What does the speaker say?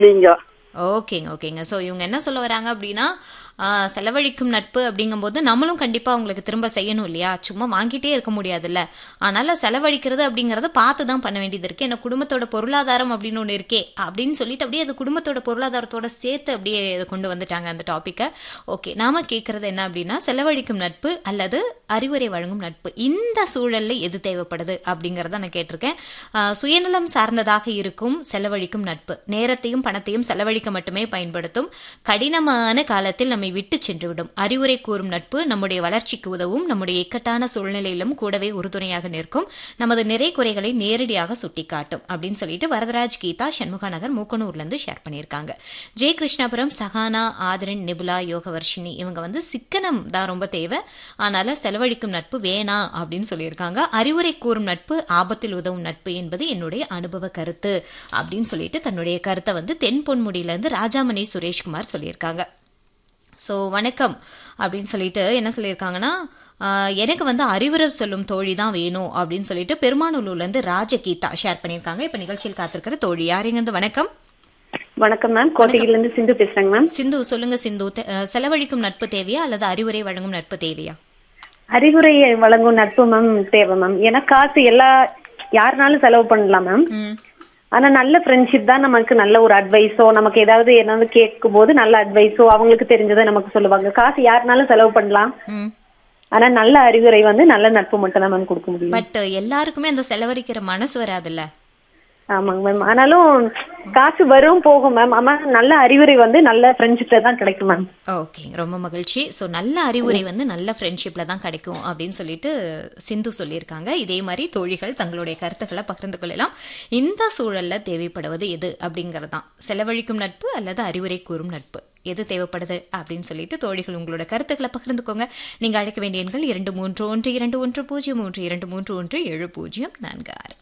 இல்லைங்க ஓகேங்க ஓகேங்க ஸோ இவங்க என்ன சொல்ல வராங்க அப்படின்னா ஆ, செலவழிக்கும் நட்பு அப்படிங்கும்போது நம்மளும் கண்டிப்பாக அவங்களுக்கு திரும்ப செய்யணும் இல்லையா சும்மா வாங்கிட்டே இருக்க முடியாதுல்ல அதனால செலவழிக்கிறது அப்படிங்கிறத பார்த்து தான் பண்ண வேண்டியது இருக்கு ஏன்னா குடும்பத்தோட பொருளாதாரம் அப்படின்னு ஒன்று இருக்கே அப்படின்னு சொல்லிட்டு அப்படியே அது குடும்பத்தோட பொருளாதாரத்தோட சேர்த்து அப்படியே இதை கொண்டு வந்துட்டாங்க அந்த டாப்பிக்கை ஓகே நாம கேட்கறது என்ன அப்படின்னா செலவழிக்கும் நட்பு அல்லது அறிவுரை வழங்கும் நட்பு இந்த சூழல்ல எது தேவைப்படுது அப்படிங்கிறத நான் கேட்டிருக்கேன் ஆ, சுயநலம் சார்ந்ததாக இருக்கும் செலவழிக்கும் நட்பு நேரத்தையும் பணத்தையும் செலவழிக்க மட்டுமே பயன்படுத்தும் கடினமான காலத்தில் நம்மை விட்டு சென்றுவிடும் அறிவுரை கூறும் நட்பு நம்முடைய வளர்ச்சிக்கு உதவும் நம்முடைய இக்கட்டான சூழ்நிலையிலும் கூடவே உறுதுணையாக நிற்கும் நமது நிறை குறைகளை நேரடியாக சுட்டிக்காட்டும் அப்படின்னு சொல்லிட்டு வரதராஜ் கீதா சண்முகா நகர் மூக்கனூர்ல இருந்து ஷேர் பண்ணியிருக்காங்க ஜெய் கிருஷ்ணாபுரம் சஹானா ஆதரன் நிபுலா யோகவர்ஷினி இவங்க வந்து சிக்கனம் தான் ரொம்ப தேவை அதனால செலவழிக்கும் நட்பு வேணாம் அப்படின்னு சொல்லியிருக்காங்க அறிவுரை கூறும் நட்பு ஆபத்தில் உதவும் நட்பு என்பது என்னுடைய அனுபவ கருத்து அப்படின்னு சொல்லிட்டு தன்னுடைய கருத்தை வந்து தென் பொன்முடியிலேருந்து ராஜாமணி சுரேஷ்குமார் சொல்லியிருக்காங்க ஸோ வணக்கம் அப்படின்னு சொல்லிட்டு என்ன சொல்லியிருக்காங்கன்னா ஆஹ், எனக்கு வந்து அறிவுரை சொல்லும் தோழி தான் வேணும் அப்படின்னு சொல்லிட்டு பெருமானூர்லேருந்து ராஜகீதா ஷேர் பண்ணியிருக்காங்க இப்போ நிகழ்ச்சியில் காத்திருக்கிற தோழி யாருங்க வணக்கம் வணக்கம் மேம் கோட்டையில இருந்து சிந்து பேசுறேங்க மேம் சிந்து சொல்லுங்க சிந்து தெ- அஹ், செலவழிக்கும் நட்பு தேவையா அல்லது அறிவுரை வழங்கும் நட்பு தேவையா அறிவுரை வழங்கும் நட்பு மேம் தேவை மேம் ஏன்னா காசு எல்லா யாருனாலும் செலவு பண்ணலாம் மேம் ம் ஆனா நல்ல ஃப்ரெண்ட்ஷிப் தான் நமக்கு நல்ல ஒரு அட்வைஸோ நமக்கு ஏதாவது ஏதாவது கேட்கும் போது நல்ல அட்வைஸோ அவங்களுக்கு தெரிஞ்சதை நமக்கு சொல்லுவாங்க காசு யாருனாலும் செலவு பண்ணலாம் ம் ஆனா நல்ல அறிவுரை வந்து நல்ல நட்பு மட்டும் தான் மேம் கொடுக்க முடியும் பட் எல்லாருக்குமே அந்த செலவழிக்கிற மனசு வராதுல்ல ஆமாங்க மேம் ஆனாலும் காசு வரும் போகும் மேம் ஆனா நல்ல அறிவுரை வந்து நல்ல ஃப்ரெண்ட்ஷிப்ல தான் கிடைக்கும் மேம் ஓகே ரொம்ப மகிழ்ச்சி ஸோ நல்ல அறிவுரை வந்து நல்ல ஃப்ரெண்ட்ஷிப்பில் தான் கிடைக்கும் அப்படின்னு சொல்லிட்டு சிந்து சொல்லியிருக்காங்க இதே மாதிரி தோழிகள் தங்களுடைய கருத்துக்களை பகிர்ந்து கொள்ளலாம் இந்த சூழல்ல தேவைப்படுவது எது அப்படிங்கிறது தான் செலவழிக்கும் நட்பு அல்லது அறிவுரை கூறும் நட்பு எது தேவைப்படுது அப்படின்னு சொல்லிட்டு தோழிகள் உங்களோட கருத்துக்களை பகிர்ந்துக்கோங்க நீங்க அழைக்க வேண்டிய எண்கள் இரண்டு மூன்று ஒன்று இரண்டு ஒன்று பூஜ்ஜியம் மூன்று இரண்டு மூன்று ஒன்று ஏழு பூஜ்ஜியம் நான்கு ஆறு